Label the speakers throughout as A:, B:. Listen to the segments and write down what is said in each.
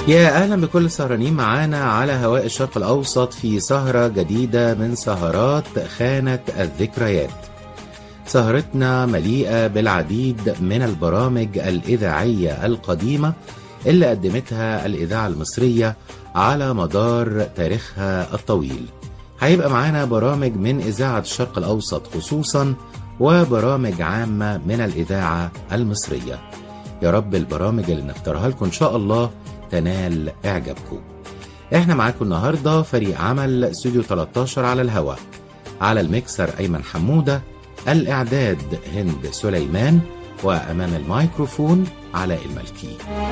A: يا أهلا بكل السهرانين معانا على هواء الشرق الأوسط في سهرة جديدة من سهرات خانة الذكريات سهرتنا مليئة بالعديد من البرامج الإذاعية القديمة اللي قدمتها الإذاعة المصرية على مدار تاريخها الطويل هيبقى معانا برامج من إذاعة الشرق الأوسط خصوصا وبرامج عامة من الإذاعة المصرية يا رب البرامج اللي نختارها لكم إن شاء الله تنال إعجابكم إحنا معاكم النهاردة فريق عمل استوديو 13 على الهواء على الميكسر أيمن حمودة الإعداد هند سليمان وأمام الميكروفون علاء الملكي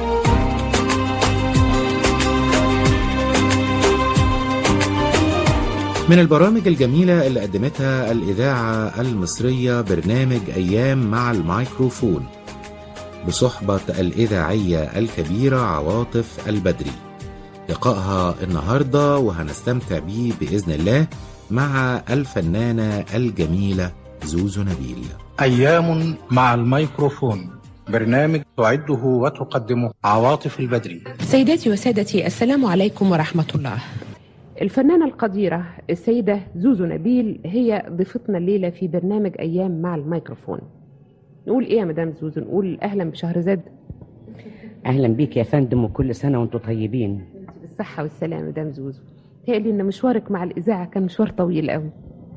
A: من البرامج الجميلة اللي قدمتها الإذاعة المصرية برنامج أيام مع الميكروفون بصحبة الإذاعية الكبيرة عواطف البدري لقائها النهاردة وهنستمتع بيه بإذن الله مع الفنانة الجميلة زوزو نبيل
B: أيام مع الميكروفون برنامج تعده وتقدمه عواطف البدري
C: سيداتي وسادتي السلام عليكم ورحمة الله الفنانة القديرة السيدة زوزو نبيل هي ضيفتنا الليلة في برنامج أيام مع الميكروفون نقول إيه يا مدام زوزو نقول أهلا بشهرزاد
D: اهلا بيك يا فندم وكل سنه وانتم طيبين
C: بالصحة والسلامة مدام زوزو تقلي إن مشوارك مع الإذاعة كان مشوار طويل قوي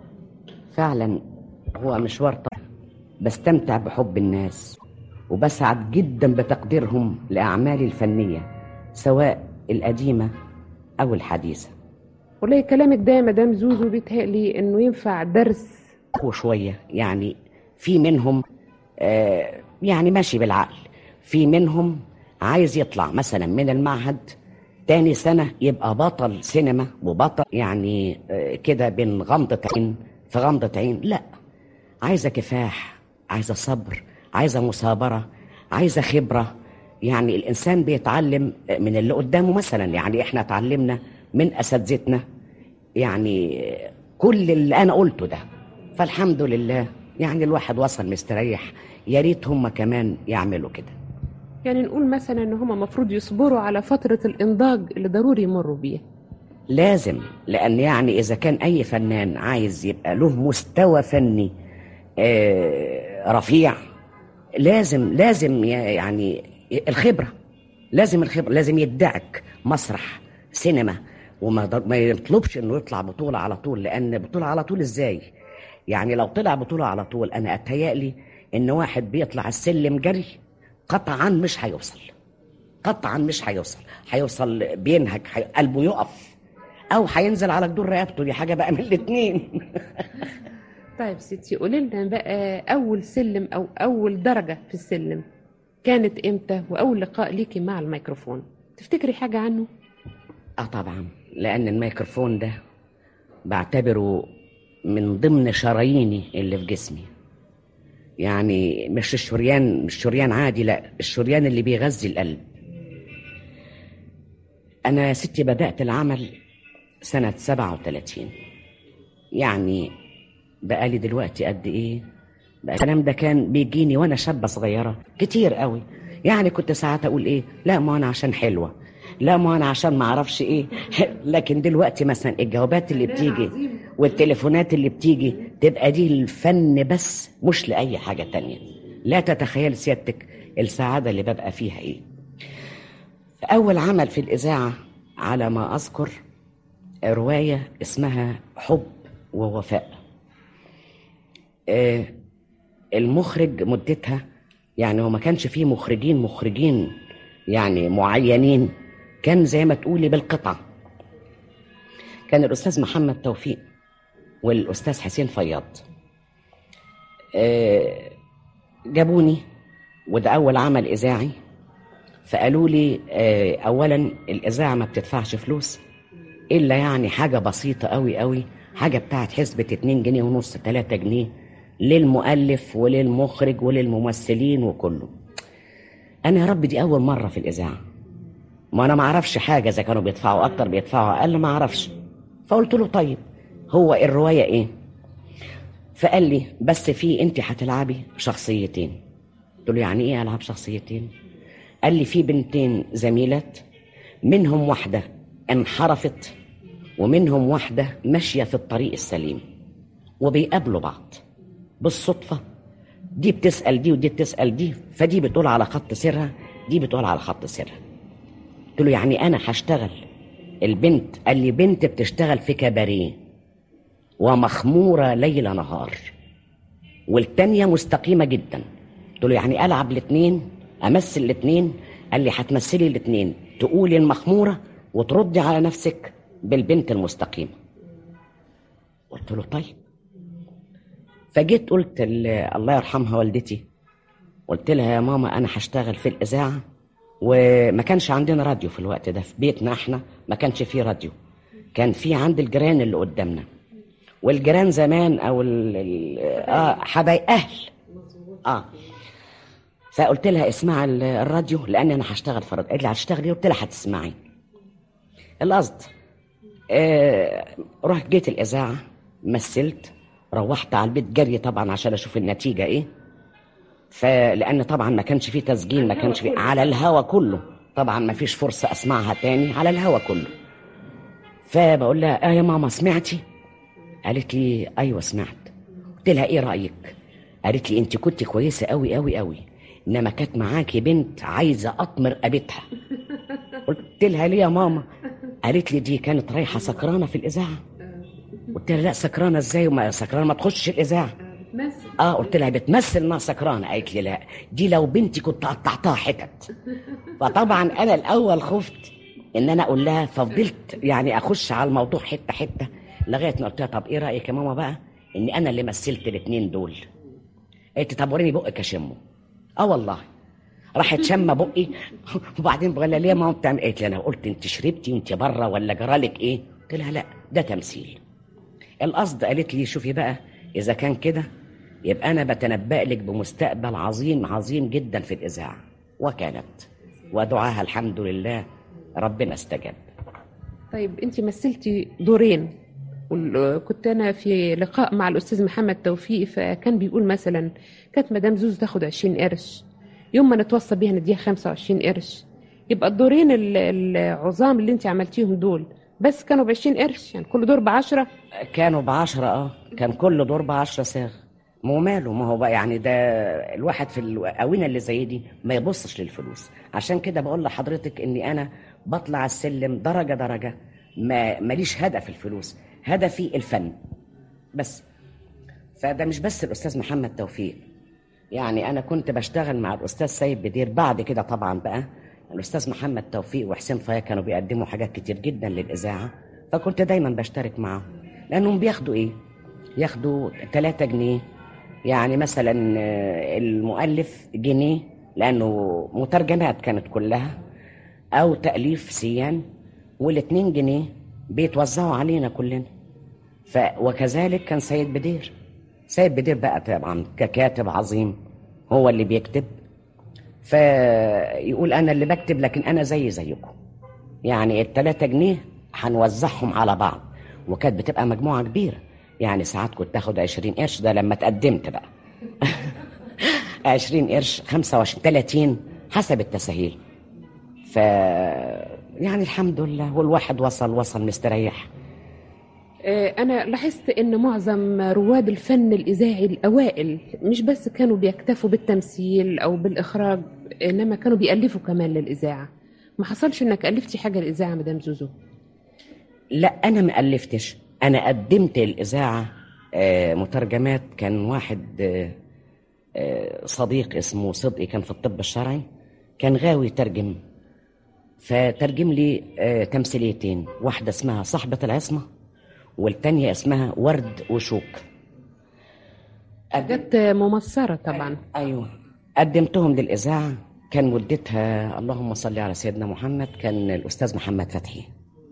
D: فعلا هو مشوار طويل بستمتع بحب الناس وبسعد جدا بتقديرهم لاعمالي الفنيه سواء القديمه او الحديثه
C: والله كلامك ده يا مدام زوزو بيتهيألي إنه ينفع درس
D: وشويه يعني في منهم آه يعني ماشي بالعقل في منهم عايز يطلع مثلا من المعهد تاني سنة يبقى بطل سينما وبطل يعني آه، كده بين غمضة عين في غمضة عين لا عايزة كفاح عايزة صبر عايزة مثابرة عايزة خبرة يعني الإنسان بيتعلم من اللي قدامه مثلا يعني إحنا اتعلمنا من أساتذتنا يعني آه، كل اللي أنا قلته ده فالحمد لله يعني الواحد وصل مستريح يا ريت هم كمان يعملوا كده
C: يعني نقول مثلا إن هما مفروض يصبروا على فترة الإنضاج اللي ضروري يمروا بيها
D: لازم لان يعني اذا كان اي فنان عايز يبقى له مستوى فني آه، رفيع لازم لازم ي- يعني الخبره لازم الخبره لازم يدعك مسرح سينما وما ضر- ما يطلبش انه يطلع بطوله على طول لان بطوله على طول ازاي يعني لو طلع بطوله على طول انا اتهيألي ان واحد بيطلع السلم جري قطعا مش هيوصل قطعا مش هيوصل هيوصل بينهج حي... قلبه يقف او هينزل على جدور رقبته دي حاجه بقى من الاثنين
C: طيب ستي قولي لنا بقى أول سلم أو أول درجة في السلم كانت إمتى وأول لقاء ليكي مع الميكروفون تفتكري حاجة عنه؟
D: اه طبعا لان الميكروفون ده بعتبره من ضمن شراييني اللي في جسمي يعني مش الشريان مش شريان عادي لا الشريان اللي بيغذي القلب انا يا ستي بدات العمل سنه 37 يعني بقالي دلوقتي قد ايه بقى الكلام ده كان بيجيني وانا شابه صغيره كتير قوي يعني كنت ساعات اقول ايه لا ما انا عشان حلوه لا ما انا عشان ما اعرفش ايه لكن دلوقتي مثلا الجوابات اللي بتيجي والتليفونات اللي بتيجي تبقى دي الفن بس مش لاي حاجه تانية لا تتخيل سيادتك السعاده اللي ببقى فيها ايه اول عمل في الاذاعه على ما اذكر روايه اسمها حب ووفاء آه، المخرج مدتها يعني هو ما كانش فيه مخرجين مخرجين يعني معينين كان زي ما تقولي بالقطعة كان الأستاذ محمد توفيق والأستاذ حسين فياض آه، جابوني وده أول عمل إذاعي فقالوا لي آه، أولا الإذاعة ما بتدفعش فلوس إلا يعني حاجة بسيطة قوي قوي حاجة بتاعت حسبة 2 جنيه ونص 3 جنيه للمؤلف وللمخرج وللممثلين وكله انا يا رب دي اول مره في الاذاعه ما انا ما اعرفش حاجه اذا كانوا بيدفعوا اكتر بيدفعوا اقل ما اعرفش فقلت له طيب هو الروايه ايه فقال لي بس في انت هتلعبي شخصيتين قلت له يعني ايه العب شخصيتين قال لي في بنتين زميلات منهم واحدة انحرفت ومنهم واحدة ماشية في الطريق السليم وبيقابلوا بعض بالصدفة دي بتسأل دي ودي بتسأل دي فدي بتقول على خط سرها دي بتقول على خط سرها قلت له يعني أنا هشتغل البنت قال لي بنت بتشتغل في كباريه ومخمورة ليل نهار والتانية مستقيمة جدا قلت له يعني ألعب الاتنين أمثل الاتنين قال لي هتمثلي الاتنين تقولي المخمورة وتردي على نفسك بالبنت المستقيمة قلت له طيب فجيت قلت ل- الله يرحمها والدتي قلت لها يا ماما أنا هشتغل في الإذاعة وما كانش عندنا راديو في الوقت ده في بيتنا احنا ما كانش فيه راديو كان في عند الجيران اللي قدامنا والجيران زمان او ال ال اه حبايب اهل اه فقلت لها اسمع ال- الراديو لان انا هشتغل في الراديو قالت لي هتشتغلي قلت لها هتسمعي القصد آه رحت جيت الاذاعه مثلت روحت على البيت جري طبعا عشان اشوف النتيجه ايه فلان طبعا ما كانش فيه تسجيل ما كانش فيه على الهوا كله طبعا ما فيش فرصه اسمعها تاني على الهوا كله فبقول لها اه يا ماما سمعتي قالت لي ايوه سمعت قلت لها ايه رايك قالت لي انت كنت كويسه قوي قوي قوي انما كانت معاكي بنت عايزه اطمر قابتها قلت لها ليه يا ماما قالت لي دي كانت رايحه سكرانه في الاذاعه قلت لها لا سكرانه ازاي وما سكرانه ما تخشش الاذاعه اه قلت لها بتمثل انها سكرانه قالت لي لا دي لو بنتي كنت قطعتها حتت فطبعا انا الاول خفت ان انا اقول لها ففضلت يعني اخش على الموضوع حته حته لغايه ما قلت لها طب ايه رايك يا ماما بقى اني انا اللي مثلت الاثنين دول قالت لي طب وريني بقك اشمه اه والله راحت شم بقي وبعدين بقول لها ليه يا ماما بتعمل قالت لي انا قلت انت شربتي وانت بره ولا جرالك ايه قلت لها لا ده تمثيل القصد قالت لي شوفي بقى اذا كان كده يبقى انا بتنبأ لك بمستقبل عظيم عظيم جدا في الاذاعه وكانت ودعاها الحمد لله ربنا استجاب
C: طيب انت مثلتي دورين وال- كنت انا في لقاء مع الاستاذ محمد توفيق فكان بيقول مثلا كانت مدام زوزو تاخد 20 قرش يوم ما نتوصى بيها نديها 25 قرش يبقى الدورين ال- العظام اللي انت عملتيهم دول بس كانوا ب 20 قرش يعني كل دور ب 10
D: كانوا بعشرة اه كان كل دور بعشرة صاغ ما هو ماله ما هو بقى يعني ده الواحد في الآونة اللي زي دي ما يبصش للفلوس عشان كده بقول لحضرتك اني انا بطلع السلم درجة درجة ما ماليش هدف الفلوس هدفي الفن بس فده مش بس الأستاذ محمد توفيق يعني أنا كنت بشتغل مع الأستاذ سيد بدير بعد كده طبعا بقى الأستاذ محمد توفيق وحسين فايا كانوا بيقدموا حاجات كتير جدا للإذاعة فكنت دايما بشترك معاهم لأنهم بياخدوا إيه؟ ياخدوا 3 جنيه يعني مثلا آه، المؤلف جنيه لأنه مترجمات كانت كلها أو تأليف سيان والاتنين جنيه بيتوزعوا علينا كلنا ف وكذلك كان سيد بدير سيد بدير بقى طبعا ككاتب عظيم هو اللي بيكتب فيقول انا اللي بكتب لكن انا زي زيكم يعني التلاتة جنيه هنوزعهم على بعض وكانت بتبقى مجموعة كبيرة يعني ساعات كنت تاخد عشرين قرش ده لما تقدمت بقى عشرين قرش خمسة وعشرين تلاتين حسب التسهيل ف يعني الحمد لله والواحد وصل وصل مستريح
C: آه، أنا لاحظت إن معظم رواد الفن الإذاعي الأوائل مش بس كانوا بيكتفوا بالتمثيل أو بالإخراج إنما كانوا بيألفوا كمان للإذاعة ما حصلش إنك ألفتي حاجة للإذاعة مدام زوزو
D: لا انا ما الفتش انا قدمت الاذاعه آه، مترجمات كان واحد آه، آه، صديق اسمه صدقي كان في الطب الشرعي كان غاوي يترجم فترجم لي آه، تمثيليتين واحده اسمها صاحبه العصمه والتانية اسمها ورد وشوك
C: حاجات ممصرة طبعا
D: ايوه قدمتهم للاذاعه كان مدتها اللهم صل على سيدنا محمد كان الاستاذ محمد فتحي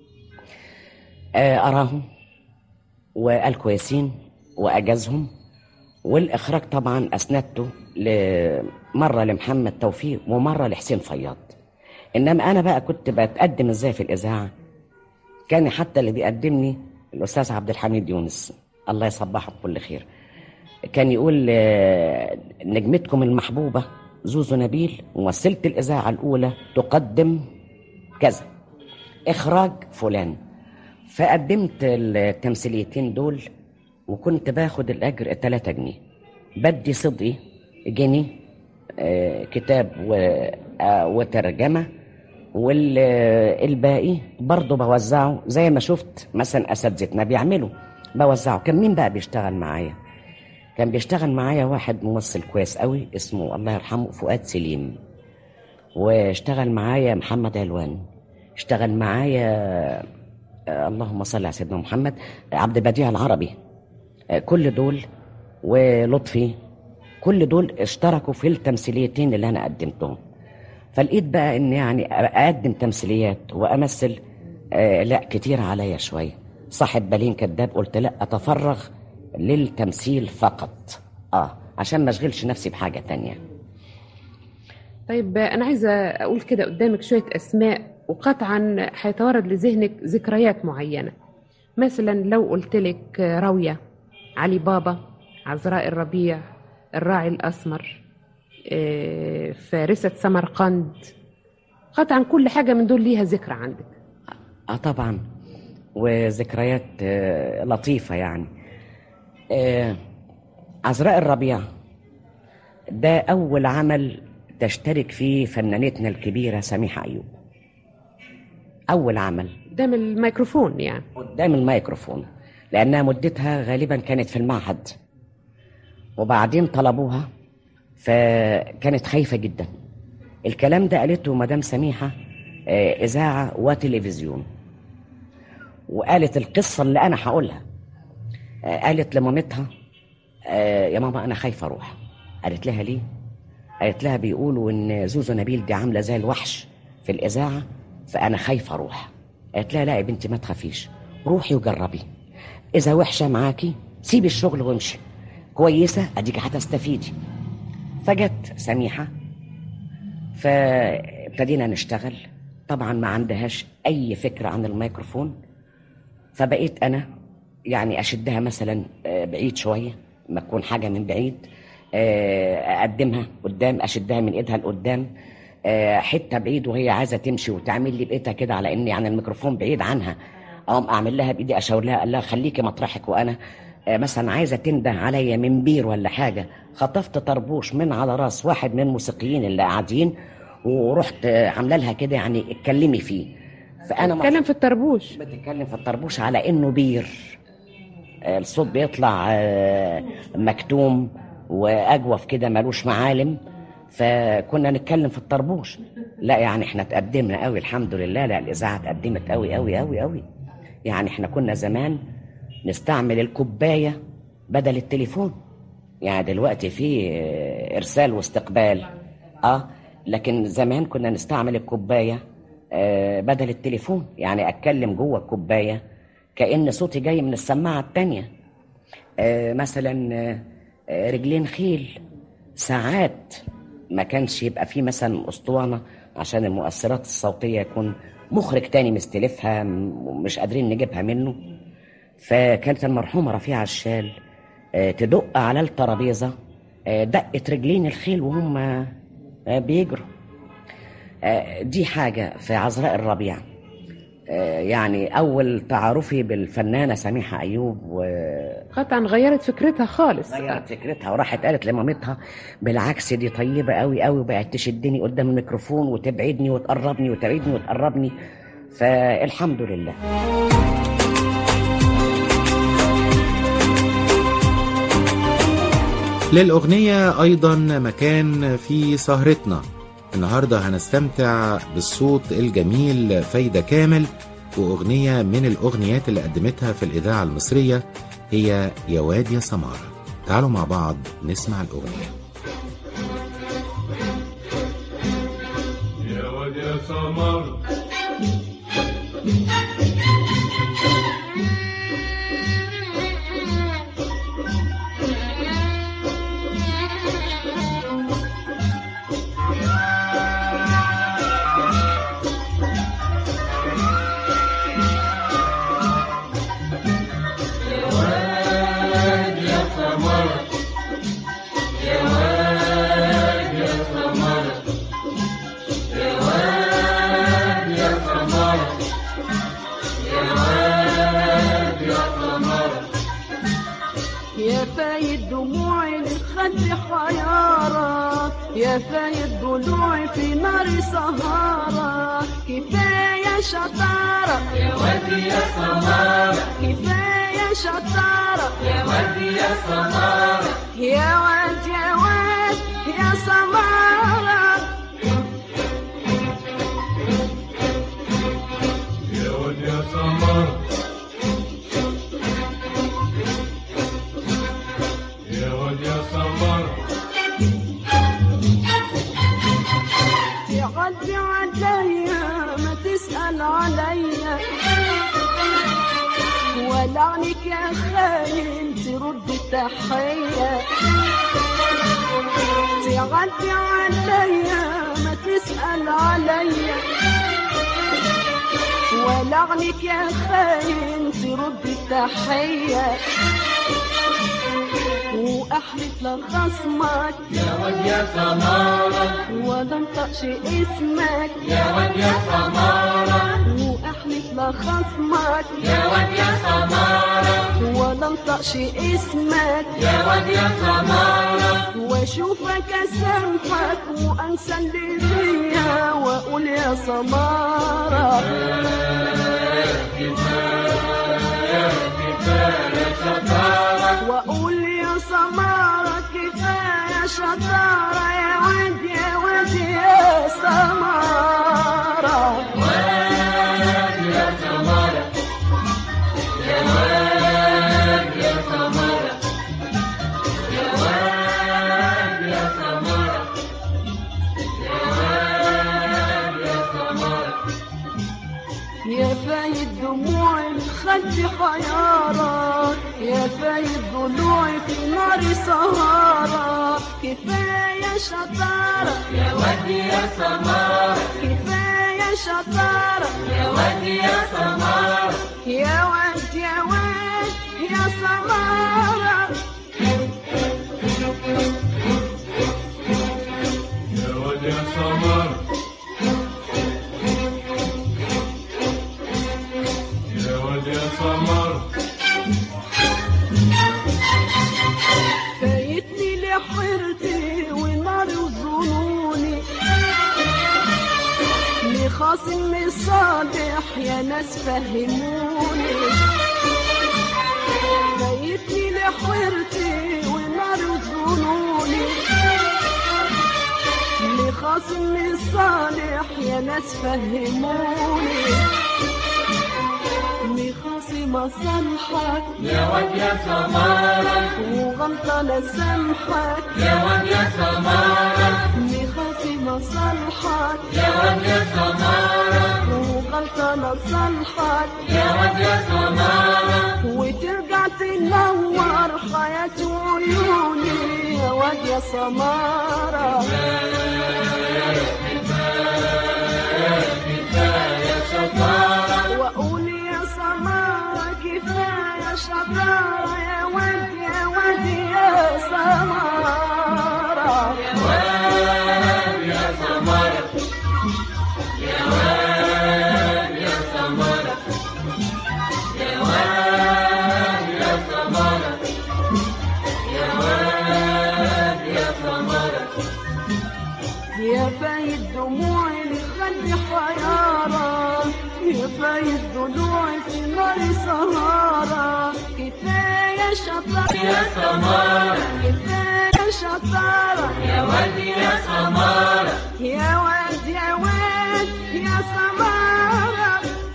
D: آه، اراهم وقال كويسين واجازهم والاخراج طبعا اسندته ل- مره لمحمد توفيق ومره لحسين فياض انما انا بقى كنت بتقدم ازاي في الاذاعه كان حتى اللي بيقدمني الاستاذ عبد الحميد يونس الله يصبحه بكل خير كان يقول آه، نجمتكم المحبوبة زوزو نبيل ممثلة الإذاعة الأولى تقدم كذا اخراج فلان فقدمت التمثيليتين دول وكنت باخد الاجر 3 جنيه بدي صدقي جنيه آه، كتاب و- آه، وترجمه والباقي برضه بوزعه زي ما شفت مثلا اساتذتنا بيعملوا بوزعه كان مين بقى بيشتغل معايا كان بيشتغل معايا واحد ممثل كويس قوي اسمه الله يرحمه فؤاد سليم واشتغل معايا محمد علوان اشتغل معايا آه، اللهم صل على سيدنا محمد عبد البديع العربي آه، كل دول ولطفي كل دول اشتركوا في التمثيليتين اللي انا قدمتهم فلقيت بقى ان يعني اقدم تمثيليات وامثل آه لا كتير عليا شويه صاحب بالين كذاب قلت لا اتفرغ للتمثيل فقط اه عشان ما اشغلش نفسي بحاجه تانية
C: طيب انا عايزه اقول كده قدامك شويه اسماء وقطعا هيتوارد لذهنك ذكريات معينه مثلا لو قلت لك راويه علي بابا عذراء الربيع الراعي الاسمر آه، فارسه سمرقند قطعا كل حاجه من دول ليها ذكرى عندك
D: اه طبعا وذكريات آه لطيفه يعني آه عذراء الربيع ده اول عمل تشترك فيه فنانتنا الكبيره سميحه ايوب اول عمل
C: قدام الميكروفون يعني
D: قدام الميكروفون لأنها مدتها غالبا كانت في المعهد وبعدين طلبوها فكانت خايفة جدا الكلام ده قالته مدام سميحة آه، إذاعة وتلفزيون وقالت القصة اللي أنا هقولها آه، قالت لمامتها آه، يا ماما أنا خايفة أروح قالت لها ليه؟ قالت لها بيقولوا إن زوزو نبيل دي عاملة زي الوحش في الإذاعة فأنا خايفة أروح قالت لها لا يا بنتي ما تخافيش روحي وجربي إذا وحشة معاكي سيبي الشغل وامشي كويسة أديكي هتستفيدي فجت سميحة فابتدينا نشتغل طبعا ما عندهاش أي فكرة عن الميكروفون فبقيت أنا يعني أشدها مثلا آه، بعيد شوية ما تكون حاجة من بعيد آه، أقدمها قدام أشدها من إيدها لقدام آه، حتة بعيد وهي عايزة تمشي وتعمل لي بإيدها كده على إن يعني الميكروفون بعيد عنها أقوم أعمل لها بإيدي أشاور لها قال لها خليكي مطرحك وأنا آه، مثلا عايزة تنده عليا من بير ولا حاجة خطفت طربوش من على راس واحد من الموسيقيين اللي قاعدين ورحت آه، عاملة لها كده يعني اتكلمي فيه فأنا ما-
C: اتكلم في الطربوش
D: بتتكلم في الطربوش على انه بير آه، الصوت بيطلع آه، مكتوم واجوف كده ملوش معالم فكنا نتكلم في الطربوش لا يعني احنا تقدمنا قوي الحمد لله لا الاذاعه اتقدمت قوي قوي قوي قوي يعني احنا كنا زمان نستعمل الكوبايه بدل التليفون يعني دلوقتي في آه، ارسال واستقبال اه لكن زمان كنا نستعمل الكوبايه آه، بدل التليفون يعني اتكلم جوه الكوبايه كأن صوتي جاي من السماعه التانية آه، مثلا آه، آه، رجلين خيل ساعات ما كانش يبقى فيه مثلا اسطوانه عشان المؤثرات الصوتيه يكون مخرج تاني مستلفها م- مش قادرين نجيبها منه فكانت المرحومه رفيعه الشال آه، تدق على الترابيزه آه، دقت رجلين الخيل وهم آه، بيجروا آه، دي حاجه في عذراء الربيع آه، يعني اول تعارفي بالفنانه سميحه ايوب وغيرت
C: قطعا غيرت فكرتها خالص
D: فكرتها وراحت قالت لمامتها بالعكس دي طيبه قوي قوي وبقت تشدني قدام الميكروفون وتبعدني وتقربني وتبعدني وتقربني فالحمد لله
A: للأغنية أيضا مكان في سهرتنا النهاردة هنستمتع بالصوت الجميل فايدة كامل وأغنية من الأغنيات اللي قدمتها في الإذاعة المصرية هي يا واد يا سمارة تعالوا مع بعض نسمع الأغنية
E: يا واد يا سمر يا
F: حيارى يا فايت ضلوعي في نار سهارة كفاية شطارة
E: يا ودي يا سمارة
F: كفاية شطارة
E: يا ودي يا سمارة
F: يا واد يا واد يا سمارة
E: يا ودي يا سمارة يا ودي يا سمارة
F: تعدي عليا ما تسأل عليا ولعنك يا خاين ترد التحية تعدي عليا ما تسأل عليا ولعنك يا خاين ترد التحية وأحلف لخصمك
E: يا ودي يا سمارة
F: ولا انطقش اسمك
E: يا ودي يا سمارة
F: واحلف لخصمك
E: يا ودي يا سمارة
F: ولا انطقش اسمك
E: يا ودي يا سمارة
F: واشوفك اسامحك وانسى اللي فيا واقول يا سمارة واقول يا سمارة كفاية شطارة يا واد يا واد يا سمارة يا فايد دموع الخد حيارة يا فايد ضلوعي في نار سهارة كفاية شطارة
E: يا ودي يا سمارة
F: كفاية شطارة
E: يا ودي يا سمارة
F: يا واد يا واد يا سمارة
E: يا ودي يا سمارة يا ودي يا سمارة
F: فايتني لحيرتي وناري وظنوني لخاصم صالح يا ناس فهموني فايتني لحيرتي وناري وظنوني لخاصم صالح يا ناس فهموني لخاصم صالحك
E: يا ودي يا سمارة
F: وغلطة لسامحك
E: يا ودي يا سمارة
F: لخاصم صالحك
E: يا ودي يا سمارة
F: وغلطة لصالحك
E: يا ودي يا سمارة
F: وترجع تنور حياتي وعيوني يا واد يا سمارة وأقول يا سمارة كفاية شطارة يا واد يا واد يا سمارة
E: يا سمارة يا ودي يا سمارة يا ودي يا سمارة يا ودي يا سمارة
F: يا فايد دموعي لخلي حيارة يا فايد ضلوعي في نار سهارة كفاية شطارة
E: يا سمارة
F: كفاية شطارة
E: يا ودي يا سمارة
F: يا واد يا واد يا سمارة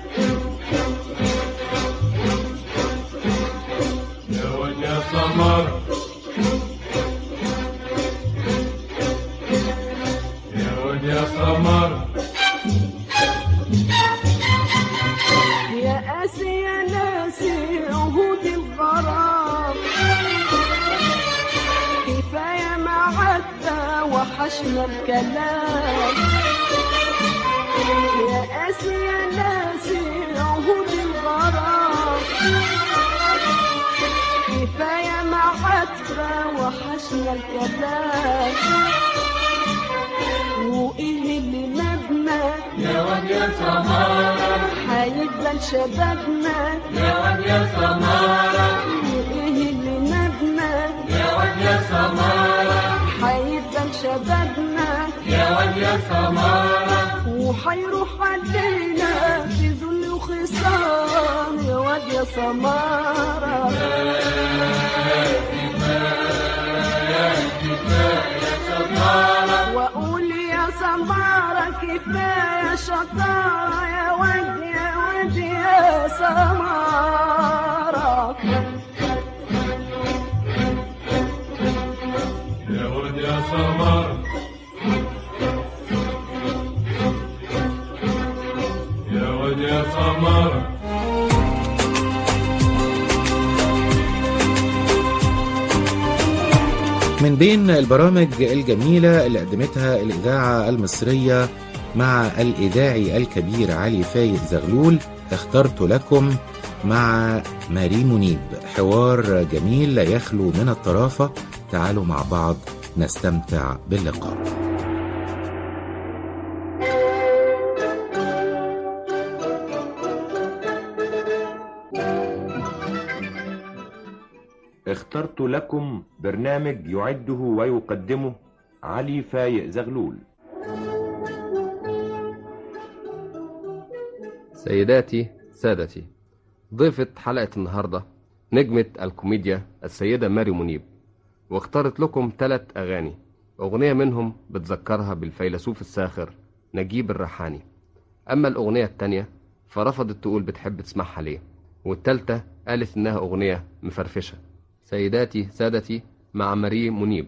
E: يا ودي يا سمارة يا ودي يا سمارة
F: يا قاسي يا ناسي عهود الغرام كفاية ما عدى وحشنا الكلام يا قاسي يا ناسي عهود الغرام كفاية ما عدى وحشنا الكلام وإيه اللي مبنى
E: يا ودي يا سمارة
F: هيفضل شبابنا
E: يا ودي يا سمارة
F: وإيه اللي مبنى
E: يا ودي يا سمارة
F: شبابنا
E: يا واد يا سمارة
F: وحيروح علينا في ذل وخصام يا واد يا سمارة واقول يا سمارة كفاية شطارة يا واد يا واد يا سمارة
E: يا واد يا سمارة يا واد يا سمارة
A: من بين البرامج الجميلة اللي قدمتها الإذاعة المصرية مع الإذاعي الكبير علي فايد زغلول اخترت لكم مع ماري منيب حوار جميل لا يخلو من الطرافة تعالوا مع بعض نستمتع باللقاء
G: اخترت لكم برنامج يعده ويقدمه علي فايق زغلول
H: سيداتي سادتي ضيفة حلقة النهاردة نجمة الكوميديا السيدة ماري منيب واختارت لكم ثلاث أغاني أغنية منهم بتذكرها بالفيلسوف الساخر نجيب الريحاني أما الأغنية التانية فرفضت تقول بتحب تسمعها ليه والتالتة قالت إنها أغنية مفرفشة سيداتي سادتي مع ماري منيب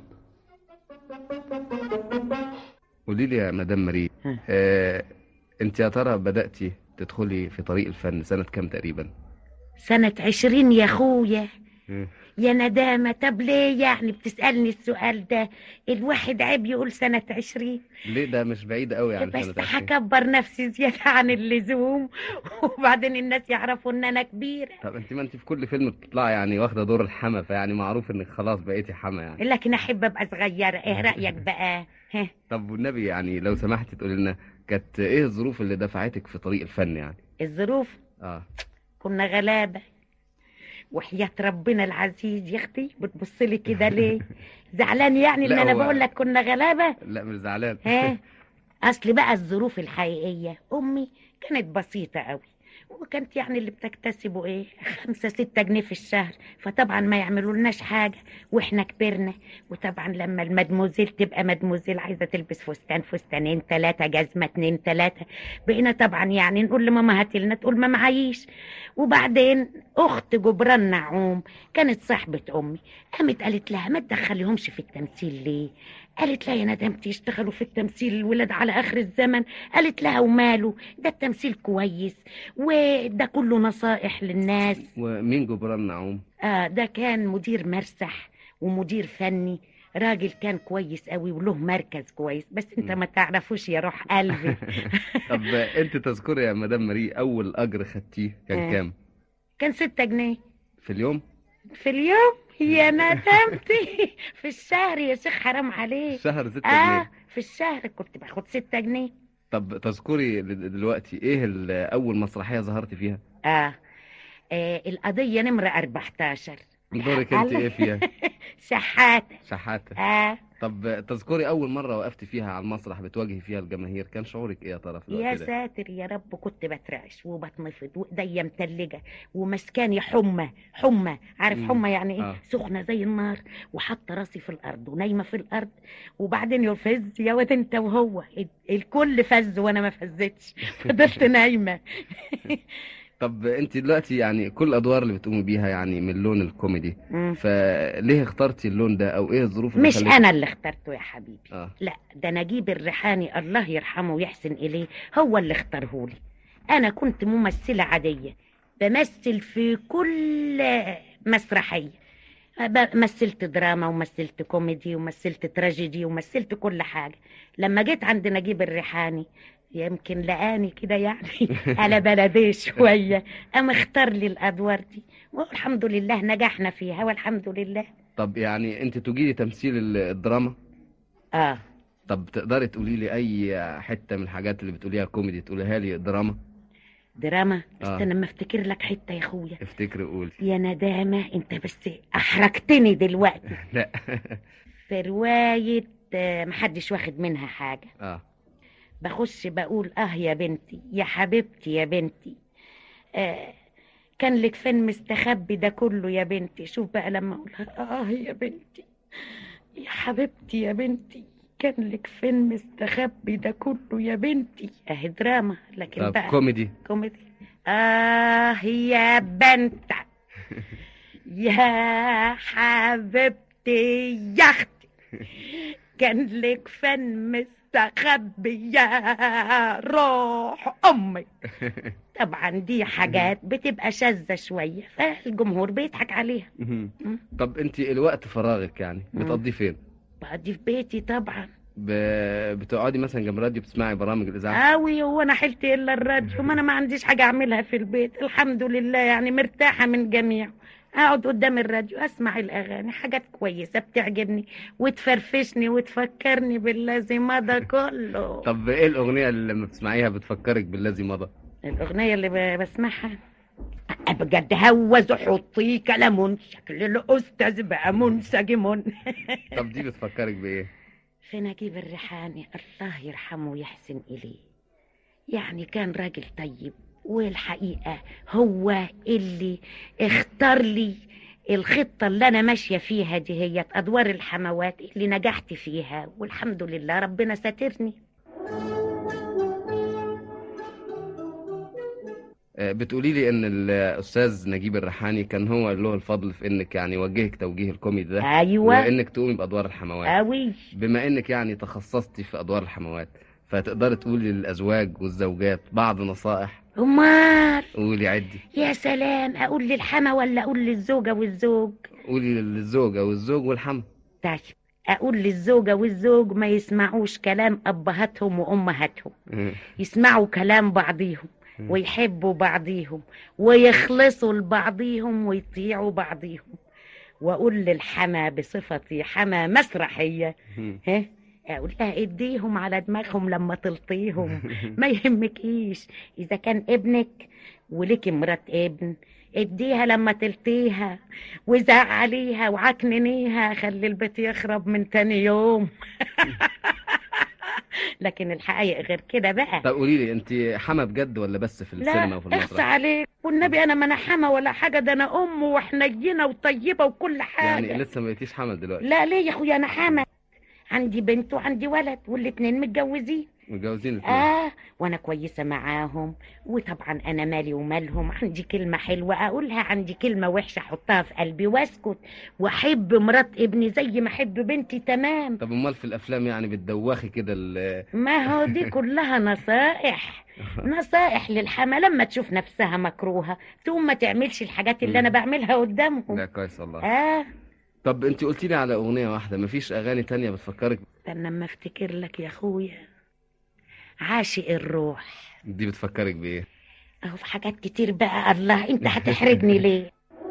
H: قولي لي يا مدام ماري آه، انت يا ترى بدأتي تدخلي في طريق الفن سنة كام تقريبا
I: سنة عشرين يا أخويا
H: مم.
I: يا ندامة طب ليه يعني بتسألني السؤال ده الواحد عيب يقول سنة عشرين
H: ليه ده مش بعيد قوي يعني
I: بس
H: سنة عشرين
I: هكبر نفسي زيادة عن اللزوم وبعدين الناس يعرفوا ان انا كبيرة
H: طب انت ما انت في كل فيلم بتطلعي يعني واخدة دور الحما فيعني معروف انك خلاص بقيتي حما يعني
I: لكن احب ابقى صغيرة ايه رأيك بقى ها
H: طب والنبي يعني لو سمحتي تقولي لنا كانت ايه الظروف اللي دفعتك في طريق الفن يعني
I: الظروف
H: اه
I: كنا غلابة وحياة ربنا العزيز يا اختي بتبص لي كده ليه زعلان يعني ان
H: لا،
I: انا
H: هو-
I: بقول لك كنا غلابة
H: لا مش زعلان
I: ها اصل بقى الظروف الحقيقيه امي كانت بسيطه قوي وكانت يعني اللي بتكتسبه ايه خمسة ستة جنيه في الشهر فطبعا ما يعملوا لناش حاجة واحنا كبرنا وطبعا لما المدموزيل تبقى مدموزيل عايزة تلبس فستان فستانين ثلاثة جزمة اتنين ثلاثة بقينا طبعا يعني نقول لماما هاتي لنا تقول ما معيش وبعدين اخت جبران نعوم كانت صاحبة امي قامت قالت لها ما تدخليهمش في التمثيل ليه قالت لها يا ندمتي يشتغلوا في التمثيل الولاد على اخر الزمن قالت لها وماله ده التمثيل كويس وده كله نصائح للناس
H: ومين جبران نعوم
I: آه ده كان مدير مرسح ومدير فني راجل كان كويس قوي وله مركز كويس بس انت
H: مم.
I: ما تعرفوش يا روح قلبي
H: طب انت تذكري يا مدام ماري اول اجر خدتيه كان
I: آه.
H: كام
I: كان ستة جنيه
H: في اليوم
I: في اليوم يا ندمتي في الشهر يا شيخ حرام عليك
H: شهر ستة
I: اه
H: جنيه
I: في الشهر كنت باخد ستة جنيه
H: طب تذكري دل- دلوقتي ايه ال- اول مسرحية ظهرت فيها
I: آه. آه القضية نمرة 14
H: دورك انت
I: الله.
H: ايه فيها
I: شحاتة
H: شحاتة
I: آه
H: طب تذكري اول مرة وقفت فيها على المسرح بتواجهي فيها الجماهير كان شعورك ايه يا ترى في
I: يا
H: الوقت ده
I: ساتر يا رب كنت بترعش وبتنفض وايديا متلجة ومسكاني حمى حمى عارف
H: مم.
I: حمى يعني ايه
H: آه.
I: سخنة زي النار وحاطة راسي في الارض ونايمة في الارض وبعدين يفز يا واد انت وهو ال- الكل فز وانا ما فزتش فضلت نايمة
H: طب انت دلوقتي يعني كل الادوار اللي بتقومي بيها يعني من اللون الكوميدي
I: مم.
H: فليه اخترتي اللون ده او ايه الظروف اللي
I: مش
H: خلتك-
I: انا اللي اخترته يا حبيبي
H: اه
I: لا ده نجيب الريحاني الله يرحمه ويحسن إليه هو اللي اختارهولي أنا كنت ممثلة عادية بمثل في كل مسرحية ب- مثلت دراما ومثلت كوميدي ومثلت تراجيدي ومثلت كل حاجة لما جيت عند نجيب الريحاني يمكن لقاني كده يعني على بلديه شوية قام اختار لي الأدوار دي والحمد لله نجحنا فيها والحمد لله
H: طب يعني انت تجيلي تمثيل ال- الدراما
I: اه
H: طب تقدري تقولي لي اي حتة من الحاجات اللي بتقوليها كوميدي تقوليها لي دراما
I: دراما
H: آه.
I: استنى اما افتكر لك حته يا اخويا
H: افتكري قولي
I: يا ندامه انت بس احرجتني دلوقتي
H: لا
I: في روايه آه، محدش واخد منها حاجة
H: اه
I: بخش بقول اه يا بنتي يا حبيبتي يا بنتي آه كان لك فين مستخبي ده كله يا بنتي شوف بقى لما اقولها اه يا بنتي يا حبيبتي يا بنتي كان لك فين مستخبي ده كله يا بنتي اهي دراما لكن
H: طب
I: بقى
H: كوميدي
I: كوميدي اه يا بنت يا حبيبتي يا اختي كان لك فن مستخبي يا روح امي طبعا دي حاجات بتبقى شاذة شوية فالجمهور بيضحك عليها
H: مهم. طب انت الوقت فراغك يعني بتقضيه فين
I: بقضي في بيتي طبعا
H: ب... بتقعدي مثلا جنب الراديو بتسمعي برامج الاذاعه
I: قوي هو انا حلت الا الراديو ما انا ما عنديش حاجة اعملها في البيت الحمد لله يعني مرتاحة من جميع اقعد قدام الراديو اسمع الاغاني حاجات كويسة بتعجبني وتفرفشني وتفكرني بالذي مضى كله
H: طب ايه الاغنيه اللي لما بتسمعيها بتفكرك بالذي مضى
I: الأغنية اللي ب- بسمعها بجد هوز حطي كلام شكل الأستاذ بقى منسجم
H: طب دي بتفكرك بايه
I: في نجيب الريحاني الله يرحمه ويحسن إليه يعني كان راجل طيب والحقيقة هو اللي اختار لي الخطة اللي أنا ماشية فيها دي هي أدوار الحموات اللي نجحت فيها والحمد لله ربنا ساترني
H: آه، بتقولي لي ان الاستاذ نجيب الريحاني كان هو اللي له الفضل في انك يعني وجهك توجيه الكوميدي ده
I: أيوة
H: وانك تقومي بادوار الحموات
I: أوي
H: بما انك يعني تخصصتي في ادوار الحموات فتقدري تقولي للازواج والزوجات بعض نصائح
I: أمال
H: قولي عدي
I: يا سلام اقول للحما ولا اقول للزوجه والزوج
H: قولي للزوجه والزوج والحما
I: طيب اقول للزوجه والزوج ما يسمعوش كلام ابهاتهم وامهاتهم يسمعوا كلام بعضيهم ويحبوا بعضيهم ويخلصوا لبعضيهم ويطيعوا بعضيهم واقول للحما بصفتي حما مسرحيه ها اقول لها اديهم على دماغهم لما تلطيهم ما يهمكيش اذا كان ابنك ولك مرات ابن اديها لما تلطيها وزعليها وعكننيها خلي البيت يخرب من تاني يوم لكن الحقيقة غير كده بقى
H: طب قولي لي انت حما بجد ولا بس في السينما
I: لا
H: وفي
I: اخصى
H: المسرح
I: عليك والنبي انا ما انا حما ولا حاجة ده انا ام وحنينة وطيبة وكل حاجة
H: يعني لسه ما بقيتيش حما دلوقتي
I: لا ليه يا اخويا انا حما عندي بنت وعندي ولد والاتنين متجوزين
H: متجوزين الاثنين
I: اه وانا كويسه معاهم وطبعا انا مالي ومالهم عندي كلمه حلوه اقولها عندي كلمه وحشه احطها في قلبي واسكت واحب مرات ابني زي ما احب بنتي تمام
H: طب امال في الافلام يعني بتدوخي كده ال-
I: ما هو دي كلها نصائح نصائح للحما لما تشوف نفسها مكروهه تقوم ما تعملش الحاجات اللي انا بعملها قدامهم
H: لا كويس والله
I: اه
H: طب انت قلتي لي على اغنيه واحده مفيش اغاني تانية بتفكرك
I: استنى اما افتكر لك يا اخويا عاشق الروح
H: دي بتفكرك بايه
I: اهو في حاجات كتير بقى الله انت هتحرجني ليه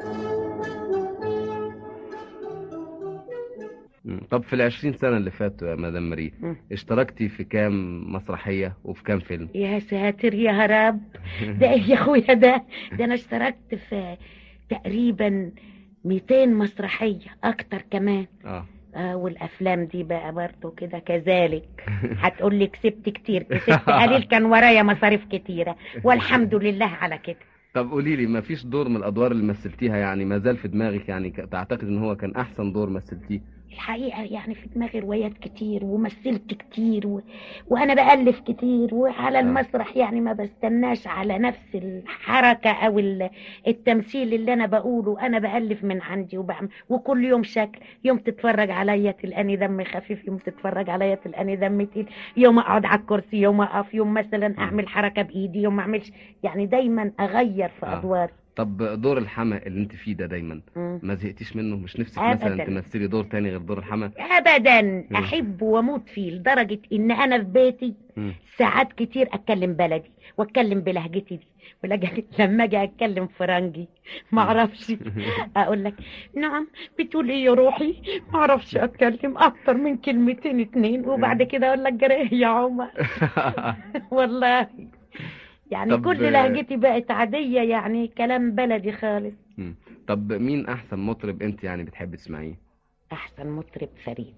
H: مم. طب في العشرين سنه اللي فاتوا يا مدام مري
I: مم.
H: اشتركتي في كام مسرحيه وفي كام فيلم
I: يا ساتر يا رب ده ايه يا اخويا ده ده انا اشتركت في تقريبا 200 مسرحية اكتر كمان
H: اه
I: آه والافلام دي بقى برضه كده كذلك هتقول لي كسبت كتير كسبت قليل كان ورايا مصاريف كتيرة والحمد لله على كده
H: طب قولي لي مفيش دور من الادوار اللي مثلتيها يعني ما زال في دماغك يعني ك- تعتقد ان هو كان احسن دور مثلتيه
I: الحقيقة يعني في دماغي روايات كتير ومثلت كتير و... وأنا بألف كتير وعلى المسرح يعني ما بستناش على نفس الحركة أو ال- التمثيل اللي أنا بقوله أنا بألف من عندي وبعمل وكل يوم شكل يوم تتفرج عليا تلقاني دم خفيف يوم تتفرج عليا تلقاني دم تقيل يوم أقعد على الكرسي يوم أقف يوم مثلا أعمل حركة بإيدي يوم ما أعملش يعني دايما أغير في
H: آه.
I: أدواري
H: طب دور الحما اللي انت فيه ده دايما
I: مم.
H: ما زهقتيش منه مش نفسك
I: أبداً.
H: مثلا تمثلي دور تاني غير دور الحما
I: ابدا احب واموت فيه لدرجه ان انا في بيتي
H: مم.
I: ساعات كتير اتكلم بلدي واتكلم بلهجتي دي ولجأ- لما اجي اتكلم فرنجي ما اعرفش اقول لك نعم بتقول ايه يا روحي ما اعرفش اتكلم اكتر من كلمتين اتنين وبعد كده اقول لك جريه يا عمر والله يعني
H: طب-
I: كل لهجتي بقت عاديه يعني كلام بلدي خالص
H: مم. طب مين احسن مطرب انت يعني بتحبي تسمعيه
I: احسن مطرب فريد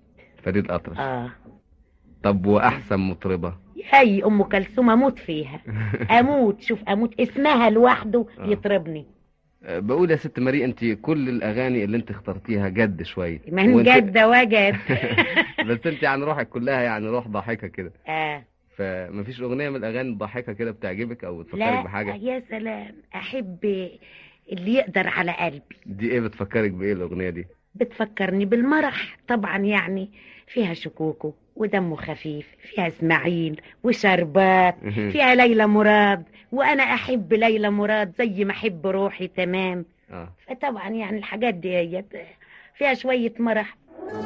H: فريد الأطرش
I: اه
H: طب وأحسن مطربة
I: هي ام كلثوم اموت فيها اموت شوف اموت اسمها لوحده
H: آه.
I: يطربني
H: أه، بقول يا ست ماري انت كل الاغاني اللي انت اخترتيها جد شويه
I: من
H: وانت-
I: جد وجد
H: بس انت عن روحك كلها يعني روح ضاحكه كده
I: اه
H: فمفيش اغنيه من الاغاني الضاحكه كده بتعجبك او تفكرك
I: لا
H: بحاجه
I: يا سلام احب اللي يقدر على قلبي
H: دي ايه بتفكرك بايه الاغنيه دي
I: بتفكرني بالمرح طبعا يعني فيها شكوكو ودمه خفيف فيها اسماعيل وشربات فيها ليلى مراد وانا احب ليلى مراد زي ما احب روحي تمام
H: اه
I: فطبعا يعني الحاجات دي هي فيها شوية مرح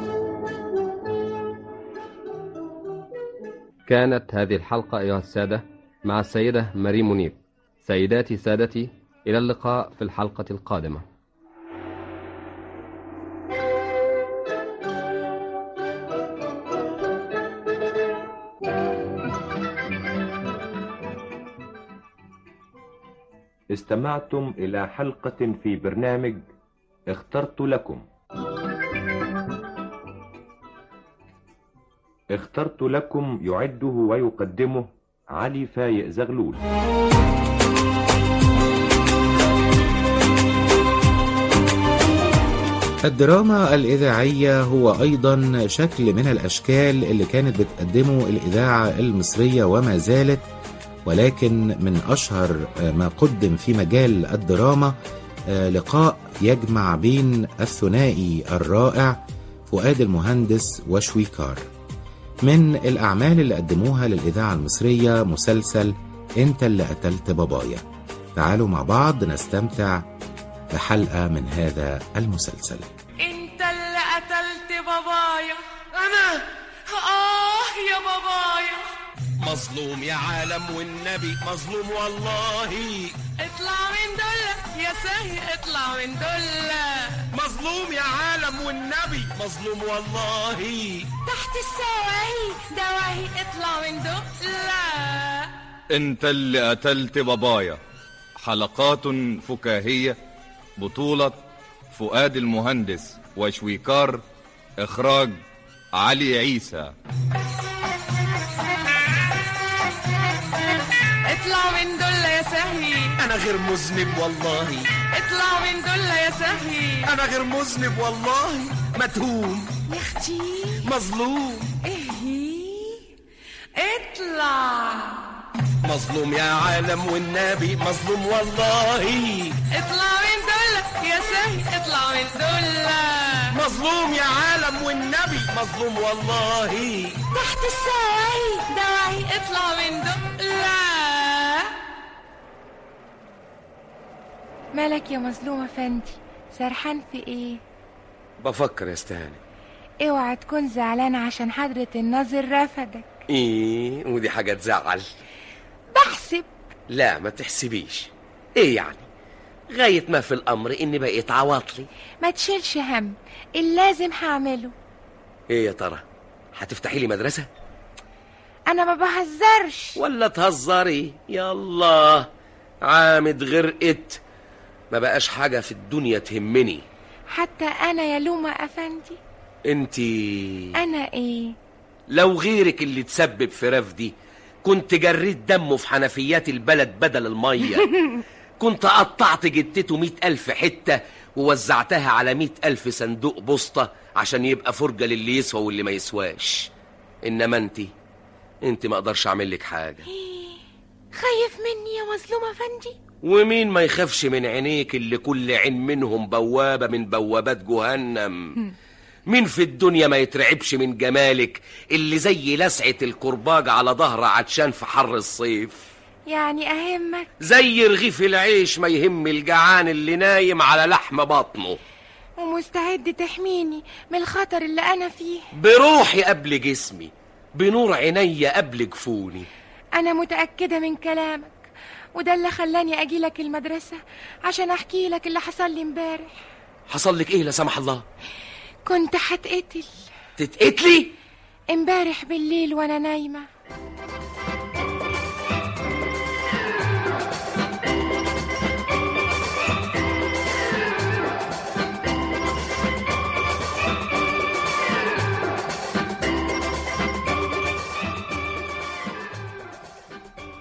H: كانت هذه الحلقه ايها الساده مع السيده ماري منيب سيداتي سادتي الى اللقاء في الحلقه القادمه
G: استمعتم إلى حلقة في برنامج اخترت لكم اخترت لكم يعده ويقدمه علي فايق زغلول
A: الدراما الإذاعية هو أيضا شكل من الأشكال اللي كانت بتقدمه الإذاعة المصرية وما زالت ولكن من أشهر ما قدم في مجال الدراما آه، لقاء يجمع بين الثنائي الرائع فؤاد المهندس وشويكار من الأعمال اللي قدموها للإذاعة المصرية مسلسل أنت اللي قتلت بابايا تعالوا مع بعض نستمتع بحلقة من هذا المسلسل
J: انت اللي قتلت بابايا انا اه يا بابايا
K: مظلوم يا عالم والنبي مظلوم والله
J: اطلع من دولة يا سهي اطلع من دولة
K: مظلوم يا عالم والنبي مظلوم والله
J: تحت السواهي دواهي اطلع من دولة
L: انت اللي قتلت بابايا حلقات فكاهية بطولة فؤاد المهندس وشويكار اخراج علي عيسى
J: اطلع من دولة يا سهي
K: انا غير مذنب والله
J: اطلع من دولة يا سهي
K: انا غير مذنب والله متهوم
J: يا اختي
K: مظلوم
J: ايه اطلع
K: مظلوم يا عالم والنبي مظلوم والله
J: اطلع من دولة يا سهي اطلع من دولة
K: مظلوم يا عالم والنبي مظلوم والله
J: تحت السواهي دواهي اطلع من دولة
M: مالك يا مظلوم افندي سرحان في ايه
K: بفكر يا استهاني
M: اوعى تكون زعلان عشان حضرة الناظر رفضك
K: ايه ودي حاجة تزعل
M: بحسب
K: لا ما تحسبيش ايه يعني غاية ما في الامر اني بقيت عواطلي
M: ما تشيلش هم اللازم هعمله
K: ايه يا ترى هتفتحي لي مدرسة
M: انا ما بهزرش
K: ولا تهزري يلا عامد غرقت ما بقاش حاجة في الدنيا تهمني
M: حتى انا يا لومة افندي
K: انتي
M: انا ايه
K: لو غيرك اللي تسبب في رفدي كنت جريت دمه في حنفيات البلد بدل المية كنت قطعت جتته مئة ألف حتة ووزعتها على مئة ألف صندوق بسطة عشان يبقى فرجة للي يسوى واللي ما يسواش إنما انتي انتي ما اقدرش اعمل لك حاجة
M: خايف مني يا مظلوم افندي
K: ومين ما يخافش من عينيك اللي كل عين منهم بوابة من بوابات جهنم مين في الدنيا ما يترعبش من جمالك اللي زي لسعة الكرباج على ظهر عطشان في حر الصيف
M: يعني اهمك
K: زي رغيف العيش ما يهم الجعان اللي نايم على لحم بطنه
M: ومستعد تحميني من الخطر اللي انا فيه
K: بروحي قبل جسمي بنور عينيا قبل جفوني
M: انا متأكدة من كلامك وده اللي خلاني اجيلك المدرسة عشان احكي لك اللي حصل لي امبارح
K: حصل لك ايه لا سمح الله
M: كنت هتقتل
K: تتقتلي
M: امبارح بالليل وانا نايمة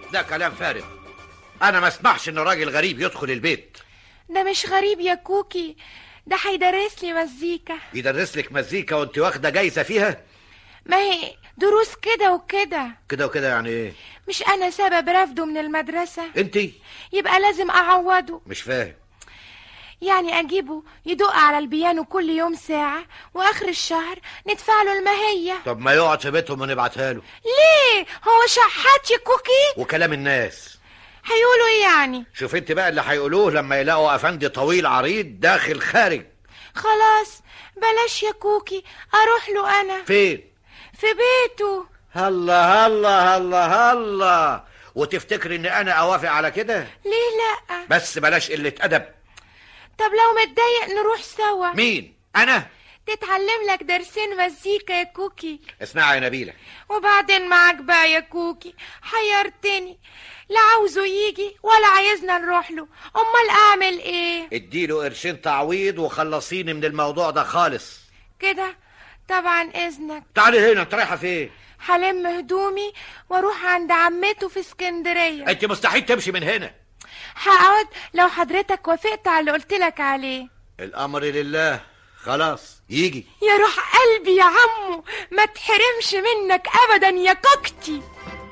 N: ده كلام فارغ انا ما اسمحش ان راجل غريب يدخل البيت
M: ده مش غريب يا كوكي ده هيدرس لي مزيكا
N: يدرس لك مزيكا وانت واخده جايزه فيها
M: ما هي دروس كده وكده
N: كده وكده يعني ايه
M: مش انا سبب رفضه من المدرسة
N: انت
M: يبقى لازم اعوضه
N: مش فاهم
M: يعني اجيبه يدق على البيانو كل يوم ساعة واخر الشهر ندفع له المهية
N: طب ما يقعد في بيتهم ونبعتها له
M: ليه هو شحات يا كوكي
N: وكلام الناس
M: هيقولوا ايه يعني
N: شوف انت بقى اللي هيقولوه لما يلاقوا افندي طويل عريض داخل خارج
M: خلاص بلاش يا كوكي اروح له انا
N: فين
M: في بيته
N: هلا هلا هلا هلا وتفتكري ان انا اوافق على كده
M: ليه لا
N: بس بلاش قله ادب
M: طب لو متضايق نروح سوا
N: مين انا
M: تتعلم لك درسين مزيكا يا كوكي
N: اسمعي يا نبيله
M: وبعدين معاك بقى يا كوكي حيرتني لا عاوزه يجي ولا عايزنا نروح له امال اعمل ايه
N: اديله قرشين تعويض وخلصيني من الموضوع ده خالص
M: كده طبعا اذنك
N: تعالي هنا انت رايحه فين
M: هلم هدومي واروح عند عمته في اسكندريه
N: انت مستحيل تمشي من هنا
M: هقعد لو حضرتك وافقت على اللي قلت لك عليه
N: الامر لله خلاص يجي
M: يا روح قلبي يا عمو ما تحرمش منك ابدا يا كوكتي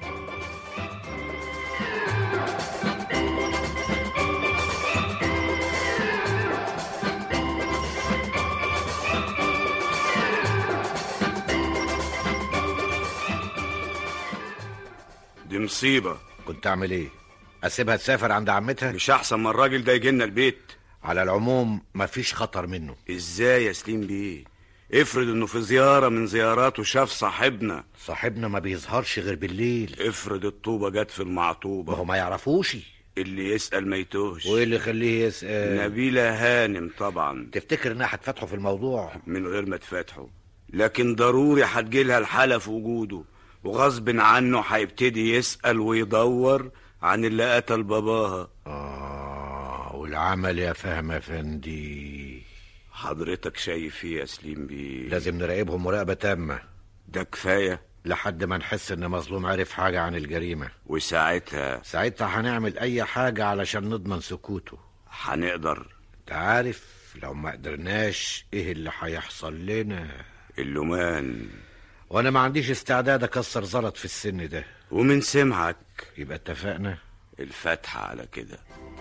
O: دي مصيبة
N: كنت اعمل ايه اسيبها تسافر عند عمتها
O: مش احسن ما الراجل ده يجي لنا البيت
N: على العموم مفيش خطر منه
O: ازاي يا سليم بيه افرض انه في زيارة من زياراته شاف صاحبنا
N: صاحبنا ما بيظهرش غير بالليل
O: افرض الطوبة جت في المعطوبة
N: ما هو ما يعرفوش
O: اللي يسأل ما يتوهش
N: وايه اللي يخليه يسأل
O: نبيلة هانم طبعا
N: تفتكر انها هتفتحوا في الموضوع
O: من غير ما تفتحوا لكن ضروري هتجيلها الحالة في وجوده وغصب عنه هيبتدي يسأل ويدور عن اللي قتل باباها
N: اه والعمل يا فهم افندي
O: حضرتك شايف ايه يا سليم بيه
N: لازم نراقبهم مراقبة تامة
O: ده كفاية
N: لحد ما نحس ان مظلوم عرف حاجة عن الجريمة
O: وساعتها
N: ساعتها هنعمل اي حاجة علشان نضمن سكوته
O: هنقدر
N: تعرف لو ما قدرناش ايه اللي هيحصل لنا
O: اللومان
N: وانا ما عنديش استعداد اكسر زلط في السن ده
O: ومن سمعك
N: يبقى اتفقنا
O: الفاتحة على كده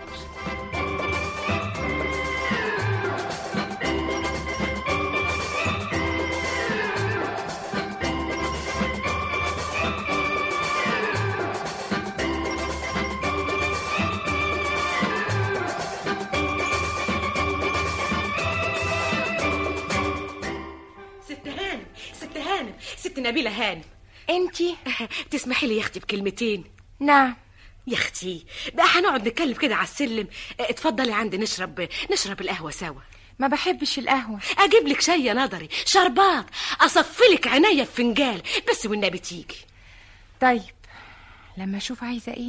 P: ست هانم ست هانم ست نبيلة هانم
M: انتي
P: تسمحي لي يا اختي بكلمتين
M: نعم
P: يا اختي بقى هنقعد نتكلم كده على السلم اه، اتفضلي عندي نشرب نشرب القهوة سوا
M: ما بحبش القهوة
P: اجيب لك شاي يا نظري شربات اصفي لك عينيا في فنجال بس والنبي تيجي
M: طيب لما اشوف عايزة ايه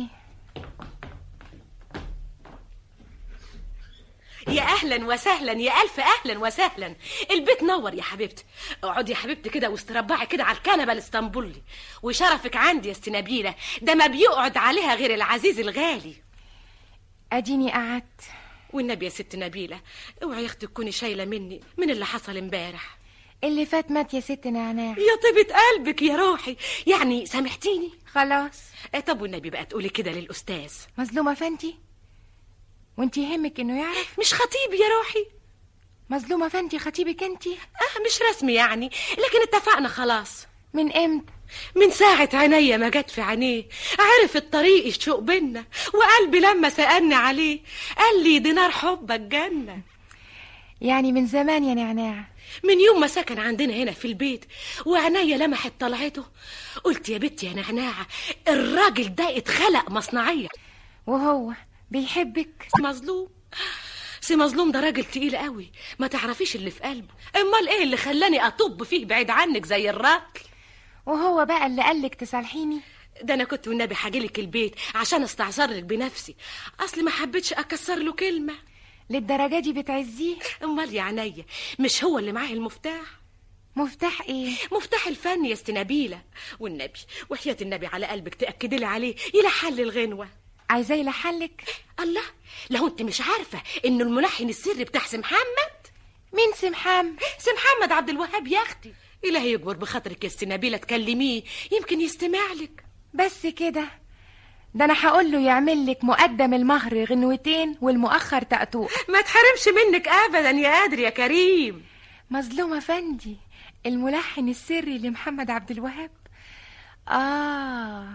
P: يا اهلا وسهلا يا الف اهلا وسهلا البيت نور يا حبيبتي اقعدي يا حبيبتي كده واستربعي كده على الكنبه الاسطنبولي وشرفك عندي يا ست نبيله ده ما بيقعد عليها غير العزيز الغالي
M: اديني قعدت
P: والنبي يا ست نبيله اوعي يا اختي تكوني شايله مني من اللي حصل امبارح
M: اللي فات مات يا ست نعناع
P: يا طيبة قلبك يا روحي يعني سامحتيني
M: خلاص
P: اه طب والنبي بقى تقولي كده للاستاذ
M: مظلومة فانتي وانتي يهمك انه يعرف
P: مش خطيبي يا روحي
M: مظلومة فانتي خطيبك انتي
P: اه مش رسمي يعني لكن اتفقنا خلاص
M: من امتى
P: من ساعة عينيا ما جت في عينيه عرف الطريق الشوق بينا وقلبي لما سألني عليه قال لي دينار حبك جنة
M: يعني من زمان يا نعناع
P: من يوم ما سكن عندنا هنا في البيت وعينيا لمحت طلعته قلت يا بنتي يا نعناعة الراجل ده اتخلق مصنعية
M: وهو بيحبك
P: مظلوم سي مظلوم ده راجل تقيل قوي ما تعرفيش اللي في قلبه امال ايه اللي خلاني اطب فيه بعيد عنك زي الراجل
M: وهو بقى اللي قالك تصالحيني
P: ده انا كنت والنبي هاجيلك البيت عشان استعذر لك بنفسي اصل ما حبيتش اكسر له كلمه
M: للدرجه دي بتعزيه
P: امال يا عينيا مش هو اللي معاه المفتاح
M: مفتاح ايه
P: مفتاح الفن يا ست نبيلة والنبي وحياة النبي على قلبك تأكدي لي عليه يلحل الغنوة
M: عايزاه يلحلك
P: الله لو انت مش عارفة انه الملحن السري بتاع سي محمد
M: مين سي محمد
P: سي محمد عبد الوهاب يا اختي إلهي يجبر بخاطرك يا ست نبيلة تكلميه يمكن يستمع لك
M: بس كده ده انا هقول له يعمل لك مقدم المهر غنوتين والمؤخر تقطوع
P: ما تحرمش منك ابدا يا قادر يا كريم
M: مظلومة فندي الملحن السري لمحمد عبد الوهاب اه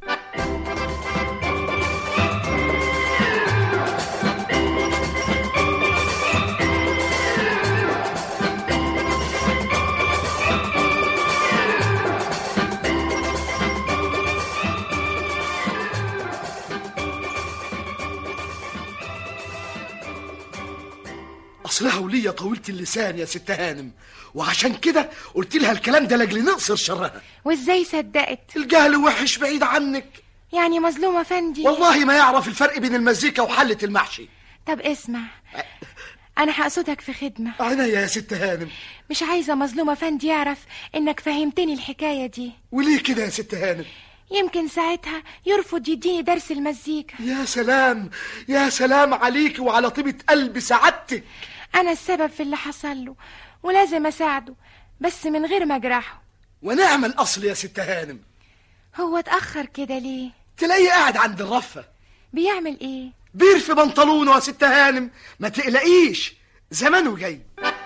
Q: اصلها ولية طويلة اللسان يا ست هانم وعشان كده قلت لها الكلام ده لاجل نقصر شرها
M: وازاي صدقت
Q: الجهل وحش بعيد عنك
M: يعني مظلومة فندي
Q: والله ما يعرف الفرق بين المزيكا وحلة المحشي
M: طب اسمع انا هقصدك في خدمة
Q: عينيا يا ست هانم
M: مش عايزة مظلومة فندي يعرف انك فهمتني الحكاية دي
Q: وليه كده يا ست هانم
M: يمكن ساعتها يرفض يديني درس المزيكا
Q: يا سلام يا سلام عليك وعلى طيبة قلب سعادتك
M: انا السبب في اللي حصل له ولازم اساعده بس من غير ما اجرحه
Q: ونعم الاصل يا ست هانم
M: هو اتأخر كده ليه
Q: تلاقيه قاعد عند الرفة
M: بيعمل ايه
Q: بير في بنطلونه يا ست هانم ما تقلقيش زمانه جاي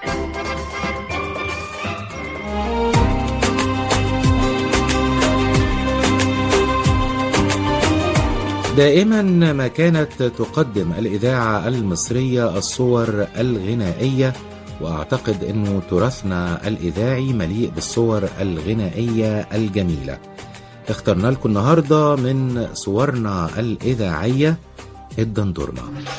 A: دائما ما كانت تقدم الإذاعة المصرية الصور الغنائية وأعتقد أنه تراثنا الإذاعي مليء بالصور الغنائية الجميلة اخترنا لكم النهاردة من صورنا الإذاعية الدندورمة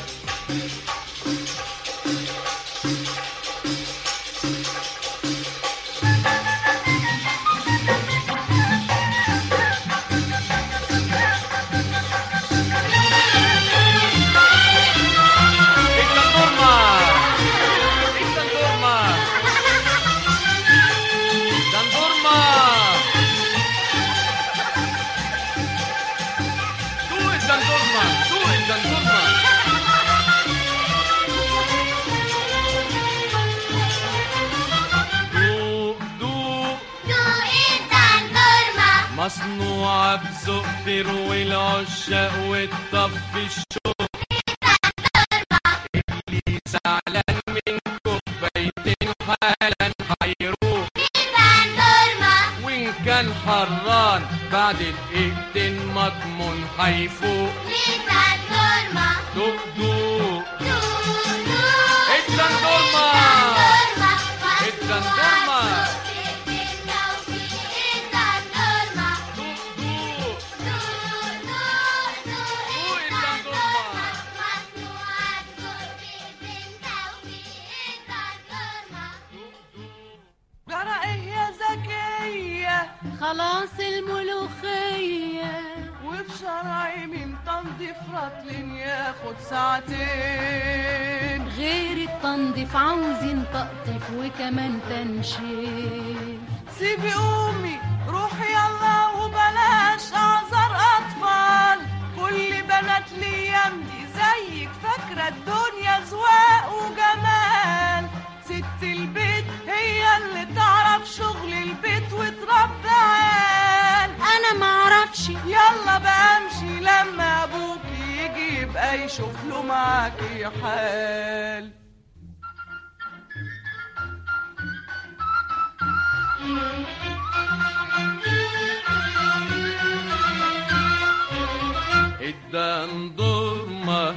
E: مصنوعة بذوق تروي العشاق وتطفي الشوق اللي زعلان من كوبايتين حالا هيروح وإن كان حران بعد دقيقتين مضمون هيفوق دوق دوق الدندورما الدندورما
J: جرى ايه يا زكية
R: خلاص الملوخية
J: وفي شرعي من تنظيف رطل ياخد ساعتين
R: غير التنظيف عاوزين تقطيف وكمان تنشيف
J: سيبي قومي روحي يلا وبلاش اعذر اطفال كل بنات ليام دي زيك فاكرة الدنيا زواق وجمال ست البيت هي اللي تعرف شغل البيت وتربي عيال
R: انا معرفش
J: يلا بقى امشي لما ابوك يجي يبقى يشوف له معاكي حال
E: الدندورمة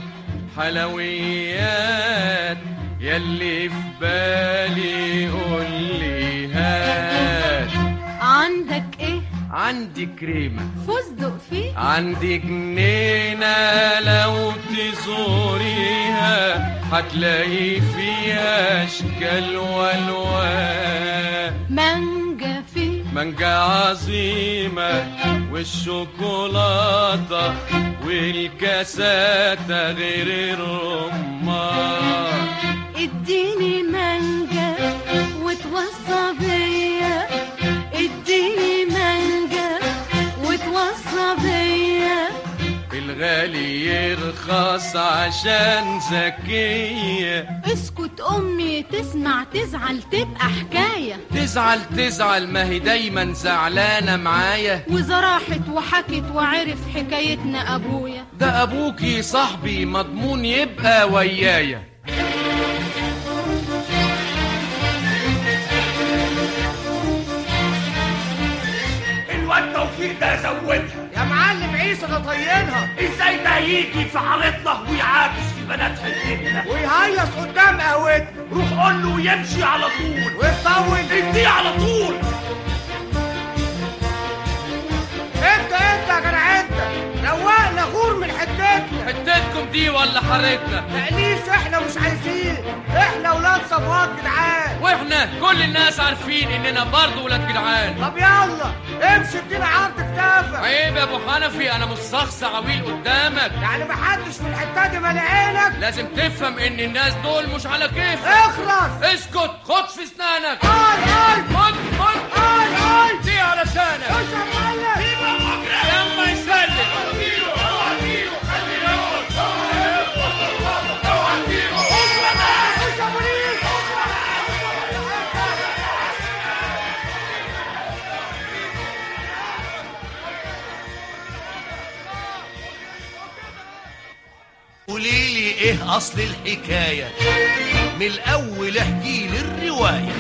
E: حلويات يلي في بالي قولي هات
R: عندك ايه
E: عندي كريمة
R: فستق فيه
E: عندي جنينة لو تزوريها هتلاقي فيها أشكال والوان
R: مانجا فيه
E: مانجا عظيمة والشوكولاتة والكاسات غير الرمان
R: اديني مانجا وتوصى بيا اديني مانجا وتوصى بيا
E: الغالي يرخص عشان ذكية
R: اسكت امي تسمع تزعل تبقى حكايه
E: تزعل تزعل ما هي دايما زعلانة معايا
R: وإذا راحت وحكت وعرف حكايتنا ابويا
E: ده أبوكي صاحبي مضمون يبقى ويايا
K: الواد توفيق ده زودها
N: يا معلم عيسى ده طينها
K: ازاي ده يجي في حارتنا ويعاكس في بنات حتتنا
N: ويهيص قدام قهوتنا
K: روح قول له يمشي على طول
N: ويطول
K: اديه على طول
N: انت انت يا جدع انت روقنا غور من حتتنا
E: حتتكم دي ولا حارتنا
N: تقليص احنا مش عايزين احنا ولاد صبوات جدعان
E: واحنا كل الناس عارفين اننا برضه ولاد جدعان
N: طب يلا امشي ادينا عرض كتافك
E: عيب يا ابو حنفي انا مش شخص عويل قدامك
N: يعني محدش في الحته دي مالي عينك
E: لازم تفهم ان الناس دول مش على كيفك
N: اخلص
E: اسكت خد في اسنانك
N: اي اي
E: خد خد
N: اي اي
E: دي علشانك
N: خش يا معلم
E: يلا يسلم
N: خش يا بوليس
K: قولي لي ايه اصل الحكايه من الاول احكي لي الروايه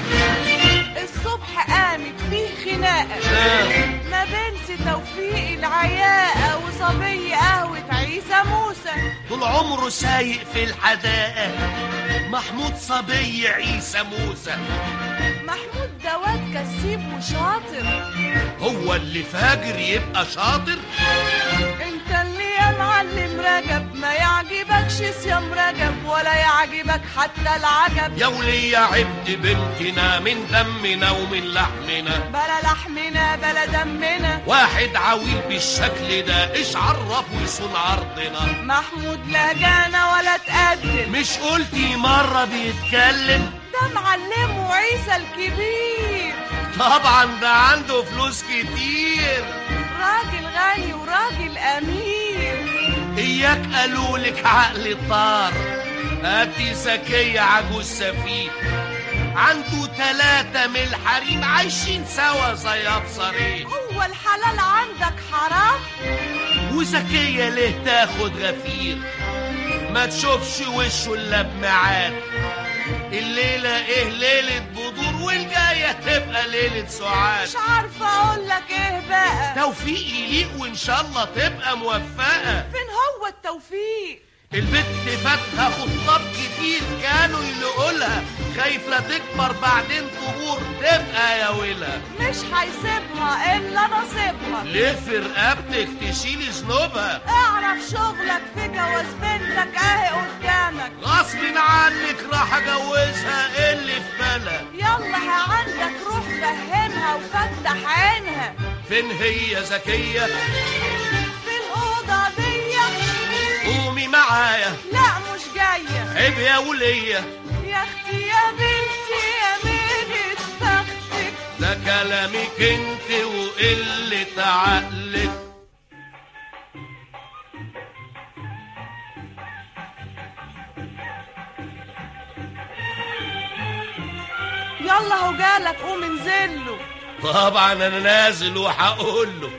J: الصبح قامت فيه خناقة ما بين سي توفيق العياقة وصبي قهوة عيسى موسى
K: طول عمره سايق في الحدائق محمود صبي عيسى موسى
J: محمود ده واد كسيب وشاطر
K: هو اللي فاجر يبقى شاطر
J: انت اللي يا معلم رجب ما يعجبكش صيام رجب ولا يعجبك حتى العجب
K: يا ولي يا عبد بنتنا من دمنا ومن لحمنا
J: بلا لحمنا بلا دمنا
K: واحد عويل بالشكل ده ايش عرف ويصون عرضنا
J: محمود لا جانا ولا تقدم
K: مش قلتي مرة بيتكلم
J: ده معلمه عيسى الكبير
K: طبعا ده عنده فلوس كتير
J: راجل غني وراجل امير
K: اياك قالولك عقل طار هاتي زكية عجوز سفيه عنده تلاتة من الحريم عايشين سوا زي ابصرين
J: هو الحلال عندك حرام
K: وزكية ليه تاخد غفير ما تشوفش وشه الا بميعاد الليلة ايه ليلة بدور والجاية تبقى ليلة سعاد
J: مش عارفة اقول لك ايه بقى
K: توفيق يليق وان شاء الله تبقى موفقة
J: فين هو التوفيق
K: البت فاتها خطاب كتير كانوا يلقولها خايف لا تكبر بعدين تبور تبقى يا ولا
J: مش هيسيبها الا نصيبها
K: ليه في رقبتك تشيلي ذنوبها
J: اعرف شغلك في جواز بنتك اهي قدامك
K: غصب عنك راح اجوزها اللي في بالك
J: يلا ها عندك روح فهمها وفتح عينها
K: فين هي زكية
J: في الأوضة دي
K: قومي معايا
J: لا مش جاية
K: عيب يا ولية
J: يا اختي يا بنتي يا ميلة بختك
K: ده كلامك انت وقلة عقلك
J: يلا هو جالك قوم انزله
K: طبعا انا نازل وهقول له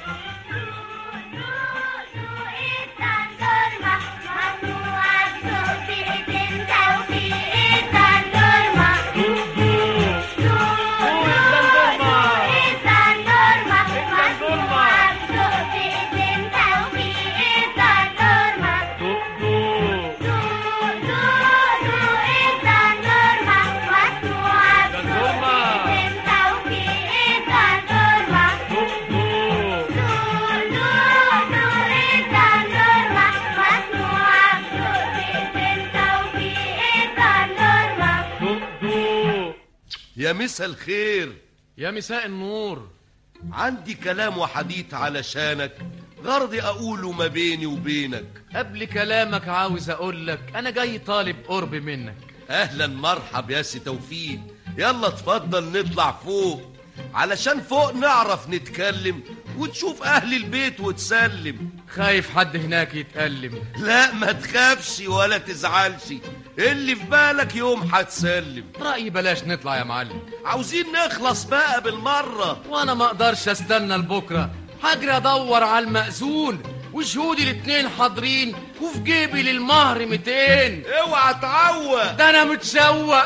K: يا مسا الخير
E: يا مساء النور
K: عندي كلام وحديث علشانك غرضي اقوله ما بيني وبينك
E: قبل كلامك عاوز اقول لك انا جاي طالب قرب منك
S: اهلا مرحب يا سي توفيق يلا اتفضل نطلع فوق علشان فوق نعرف نتكلم وتشوف اهل البيت وتسلم
E: خايف حد هناك يتألم
S: لا ما تخافش ولا تزعلش اللي في بالك يوم هتسلم
E: رأيي بلاش نطلع يا معلم
S: عاوزين نخلص بقى بالمرة
E: وانا ما اقدرش استنى لبكره هجري ادور على المأذون وشهودي الاتنين حاضرين وفي جيبي للمهر 200
S: اوعى تعوق
E: ده انا متشوق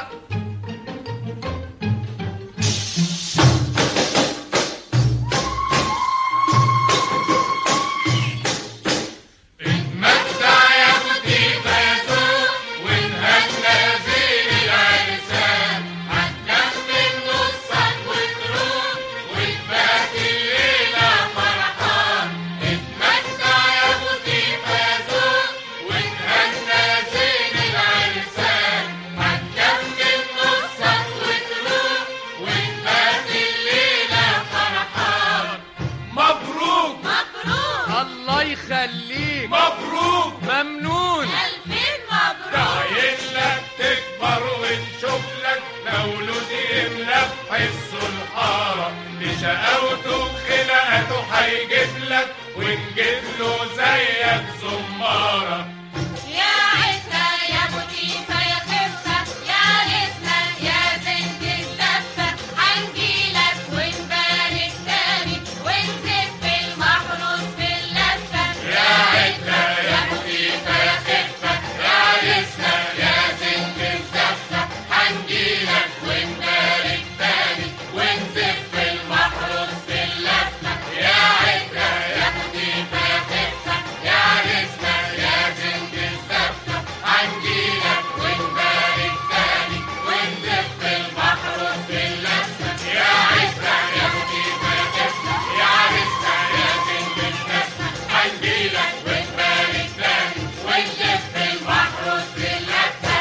F: اتمتع يا كتيبة يا ذوق وانهدنا زين العرسان هتكمل نصك وتروح وتبات الليلة فرحان اتمتع يا كتيبة يا ذوق وانهدنا زين العرسان هتكمل نصك وتروح وتبات الليلة فرحان
S: مبروك
F: مبروك
E: الله يخليك
S: مبروك
E: ممنون
F: ألفين مبروك
S: عايز لك تكبر ونشوف لك مولود يملى بحسه الحارة بشقاوته وخناقته هيجيب لك ونجيب له زيك زمارة
F: يا عزة يا بوتيفة يا خفة يا عرسنا يا زنج الزفة هنجيلك ونبارك تاني ونزف المحروس في اللفة يا عزة يا بوتيفة يا خفة يا عرسنا يا زنج الزفة هنجيلك ونبارك تاني ونزف المحروس في اللفة يا عزة يا بوتيفة يا خفة يا عرسنا يا زنج الزفة هنجيلك ونبارك تاني ونزف المحروس في اللفة يا عزة يا بوتيفة يا خفة يا عرسنا يا زنج الزفة هنجيلك ونبارك تاني ونزف المحروس في اللفة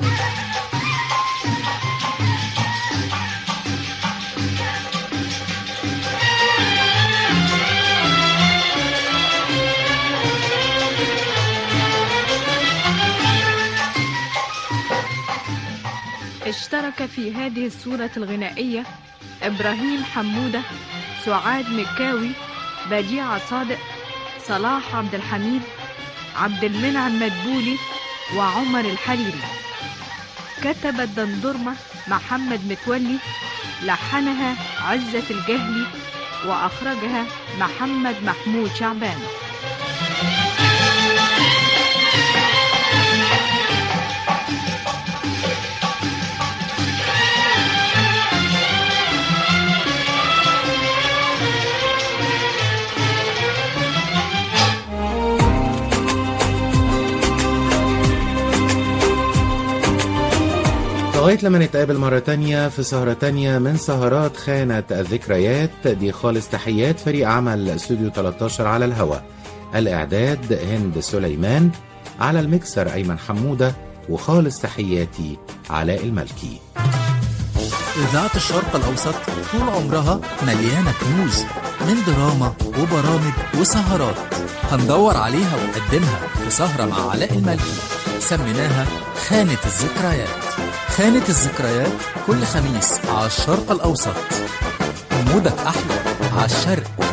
R: اشترك في هذه الصورة الغنائية إبراهيم حمودة سعاد مكاوي بديع صادق صلاح عبد الحميد عبد المنعم مدبولي وعمر الحريري كتب الدندرمة محمد متولي لحنها عزة الجهلي وأخرجها محمد محمود شعبان
A: لغاية لما نتقابل مرة تانية في سهرة تانية من سهرات خانة الذكريات دي خالص تحيات فريق عمل استوديو 13 على الهوا الإعداد هند سليمان على المكسر أيمن حمودة وخالص تحياتي علاء الملكي
T: إذاعة الشرق الأوسط طول عمرها مليانة كنوز من دراما وبرامج وسهرات هندور عليها ونقدمها في سهرة مع علاء الملكي سميناها خانة الذكريات خانة الذكريات كل خميس على الشرق الأوسط مودك أحلى على الشرق